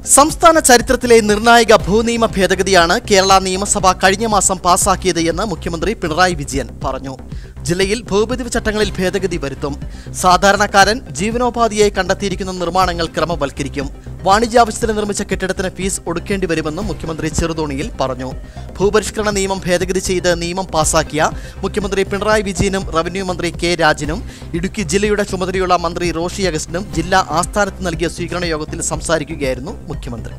സംസ്ഥാന ചരിത്രത്തിലെ നിർണായക ഭൂനിയമ ഭേദഗതിയാണ് കേരള നിയമസഭ കഴിഞ്ഞ മാസം പാസാക്കിയത് എന്ന് മുഖ്യമന്ത്രി പിണറായി വിജയൻ പറഞ്ഞു ജില്ലയിൽ ഭൂപതിവ് ചട്ടങ്ങളിൽ ഭേദഗതി വരുത്തും സാധാരണക്കാരൻ ജീവനോപാധിയായി കണ്ടെത്തിയിരിക്കുന്ന നിർമ്മാണങ്ങൾ ക്രമവൽക്കരിക്കും വാണിജ്യാവശ്യത്തിന് നിർമ്മിച്ച കെട്ടിടത്തിന് ഫീസ് ഒടുക്കേണ്ടി വരുമെന്നും മുഖ്യമന്ത്രി ചെറുതോണിയിൽ പറഞ്ഞു ഭൂപരിഷ്കരണ നിയമം ഭേദഗതി ചെയ്ത് നിയമം പാസാക്കിയ മുഖ്യമന്ത്രി പിണറായി വിജയനും റവന്യൂ മന്ത്രി കെ രാജനും ഇടുക്കി ജില്ലയുടെ ചുമതലയുള്ള മന്ത്രി റോഷി അഗസ്റ്റിനും ജില്ലാ ആസ്ഥാനത്ത് നൽകിയ സ്വീകരണ യോഗത്തിൽ സംസാരിക്കുകയായിരുന്നു മുഖ്യമന്ത്രി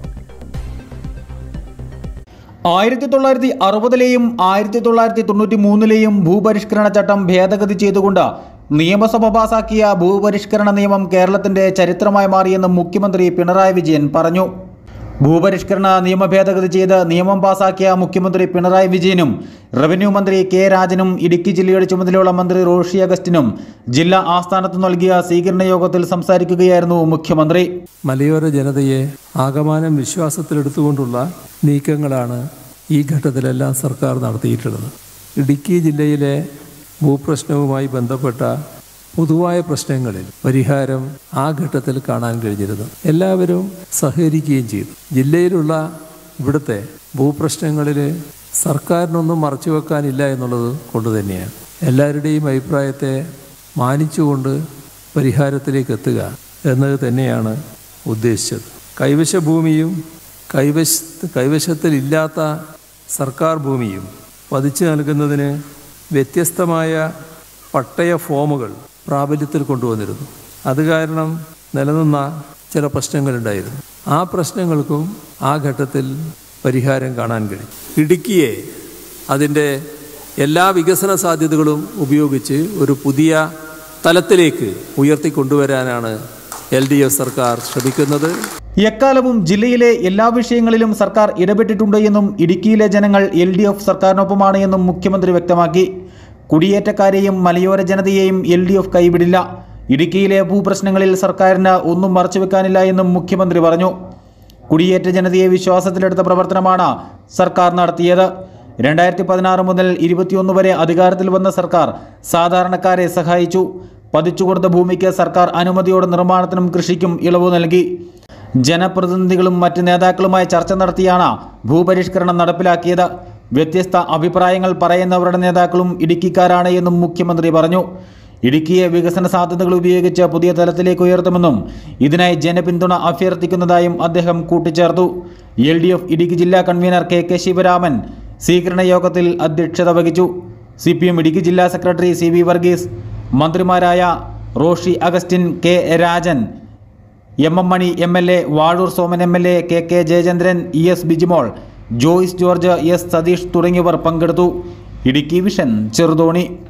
ആയിരത്തി തൊള്ളായിരത്തി അറുപതിലെയും ആയിരത്തി തൊള്ളായിരത്തി തൊണ്ണൂറ്റി മൂന്നിലെയും ഭൂപരിഷ്കരണ ചട്ടം ഭേദഗതി ചെയ്തുകൊണ്ട് നിയമസഭ പാസാക്കിയ ഭൂപരിഷ്കരണ നിയമം കേരളത്തിന്റെ ചരിത്രമായി മാറിയെന്ന് മുഖ്യമന്ത്രി പിണറായി വിജയൻ പറഞ്ഞു ഭൂപരിഷ്കരണ നിയമ ഭേദഗതി ചെയ്ത് നിയമം പാസാക്കിയ മുഖ്യമന്ത്രി പിണറായി വിജയനും റവന്യൂ മന്ത്രി കെ രാജനും ഇടുക്കി ജില്ലയുടെ ചുമതലയുള്ള മന്ത്രി റോഷി അഗസ്റ്റിനും ജില്ലാ ആസ്ഥാനത്ത് നൽകിയ സ്വീകരണ യോഗത്തിൽ സംസാരിക്കുകയായിരുന്നു മുഖ്യമന്ത്രി മലയോര ജനതയെ ആകമാനം വിശ്വാസത്തിലെടുത്തുകൊണ്ടുള്ള നീക്കങ്ങളാണ് ഈ ഘട്ടത്തിലെല്ലാം സർക്കാർ നടത്തിയിട്ടുള്ളത് ഇടുക്കി ജില്ലയിലെ ഭൂപ്രശ്നവുമായി ബന്ധപ്പെട്ട പൊതുവായ പ്രശ്നങ്ങളിൽ പരിഹാരം ആ ഘട്ടത്തിൽ കാണാൻ കഴിഞ്ഞിരുന്നു എല്ലാവരും സഹകരിക്കുകയും ചെയ്തു ജില്ലയിലുള്ള ഇവിടുത്തെ ഭൂപ്രശ്നങ്ങളിൽ സർക്കാരിനൊന്നും മറച്ചു വെക്കാനില്ല എന്നുള്ളത് കൊണ്ട് തന്നെയാണ് എല്ലാവരുടെയും അഭിപ്രായത്തെ മാനിച്ചുകൊണ്ട് പരിഹാരത്തിലേക്ക് എത്തുക എന്നത് തന്നെയാണ് ഉദ്ദേശിച്ചത് കൈവശ ഭൂമിയും കൈവശ കൈവശത്തിലില്ലാത്ത സർക്കാർ ഭൂമിയും പതിച്ചു നൽകുന്നതിന് വ്യത്യസ്തമായ പട്ടയ ഫോമുകൾ പ്രാബല്യത്തിൽ കൊണ്ടുവന്നിരുന്നു അത് കാരണം നിലനിന്ന ചില പ്രശ്നങ്ങളുണ്ടായിരുന്നു ആ പ്രശ്നങ്ങൾക്കും ആ ഘട്ടത്തിൽ പരിഹാരം കാണാൻ കഴിയും ഇടുക്കിയെ അതിൻ്റെ എല്ലാ വികസന സാധ്യതകളും ഉപയോഗിച്ച് ഒരു പുതിയ തലത്തിലേക്ക് ഉയർത്തിക്കൊണ്ടുവരാനാണ് എൽ ഡി എഫ് സർക്കാർ ശ്രമിക്കുന്നത് എക്കാലവും ജില്ലയിലെ എല്ലാ വിഷയങ്ങളിലും സർക്കാർ ഇടപെട്ടിട്ടുണ്ട് എന്നും ഇടുക്കിയിലെ ജനങ്ങൾ എൽ ഡി എഫ് സർക്കാരിനൊപ്പമാണ് എന്നും മുഖ്യമന്ത്രി വ്യക്തമാക്കി കുടിയേറ്റക്കാരെയും മലയോര ജനതയെയും എൽ ഡി എഫ് കൈവിടില്ല ഇടുക്കിയിലെ ഭൂപ്രശ്നങ്ങളിൽ സർക്കാരിന് ഒന്നും മറച്ചുവെക്കാനില്ല എന്നും മുഖ്യമന്ത്രി പറഞ്ഞു കുടിയേറ്റ ജനതയെ വിശ്വാസത്തിലെടുത്ത പ്രവർത്തനമാണ് സർക്കാർ നടത്തിയത് രണ്ടായിരത്തി പതിനാറ് മുതൽ ഇരുപത്തിയൊന്ന് വരെ അധികാരത്തിൽ വന്ന സർക്കാർ സാധാരണക്കാരെ സഹായിച്ചു പതിച്ചുകൊടുത്ത ഭൂമിക്ക് സർക്കാർ അനുമതിയോടെ നിർമ്മാണത്തിനും കൃഷിക്കും ഇളവ് നൽകി ജനപ്രതിനിധികളും മറ്റ് നേതാക്കളുമായി ചർച്ച നടത്തിയാണ് ഭൂപരിഷ്കരണം നടപ്പിലാക്കിയത് വ്യത്യസ്ത അഭിപ്രായങ്ങൾ പറയുന്നവരുടെ നേതാക്കളും ഇടുക്കിക്കാരാണ് എന്നും മുഖ്യമന്ത്രി പറഞ്ഞു ഇടുക്കിയെ വികസന സാധ്യതകൾ ഉപയോഗിച്ച് പുതിയ തലത്തിലേക്ക് ഉയർത്തുമെന്നും ഇതിനായി ജനപിന്തുണ അഭ്യർത്ഥിക്കുന്നതായും അദ്ദേഹം കൂട്ടിച്ചേർത്തു എൽ ഡി എഫ് ഇടുക്കി ജില്ലാ കൺവീനർ കെ കെ ശിവരാമൻ സ്വീകരണ യോഗത്തിൽ അധ്യക്ഷത വഹിച്ചു സി പി എം ഇടുക്കി ജില്ലാ സെക്രട്ടറി സി വി വർഗീസ് മന്ത്രിമാരായ Roshi Augustine K Rajan M M Mani M L A Vazhoor Soman M L A K K Jayachandran E S Bijimol Joyce George S Sathish തുടങ്ങിയവർ പങ്കെടുത്തു ഇടുക്കി വിഷൻ ചെറുതോണി